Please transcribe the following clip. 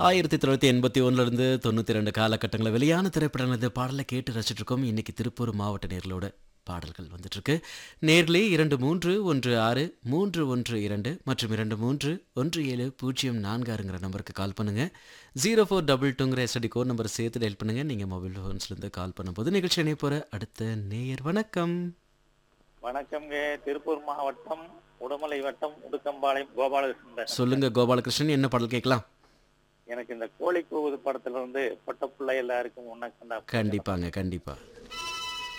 ஆயிரத்தி தொள்ளாயிரத்தி எண்பத்தி ஒன்றுலேருந்து தொண்ணூற்றி ரெண்டு காலகட்டங்களில் வெளியான திரைப்படங்களது பாடலை கேட்டு ரசிச்சுட்டு இருக்கோம் இன்னைக்கு திருப்பூர் மாவட்ட நேர்களோட பாடல்கள் வந்துட்டுருக்கு நேர்லே இரண்டு மூன்று ஒன்று ஆறு மூன்று ஒன்று இரண்டு மற்றும் இரண்டு மூன்று ஒன்று ஏழு பூஜ்ஜியம் நான்காருங்கிற நம்பருக்கு கால் பண்ணுங்கள் ஜீரோ ஃபோர் டபுள் டூங்கிற எஸ்டி கோட் நம்பர் சேர்த்து டெல் பண்ணுங்கள் நீங்கள் மொபைல் ஃபோன்ஸ்லேருந்து கால் பண்ணும்போது நிகழ்ச்சி இணைப்போகிற அடுத்த நேயர் வணக்கம் வணக்கம்ங்க திருப்பூர் மாவட்டம் உடுமலை வட்டம் உடுக்கம்பாளையம் கோபாலகிருஷ்ணன் சொல்லுங்கள் கோபாலகிருஷ்ணன் என்ன பாடல் கேட்கலாம் எனக்கு இந்த கோழி கூவுது படத்துல இருந்து பொட்ட பிள்ளை எல்லாருக்கும் உனக்கு கண்டிப்பாங்க கண்டிப்பாக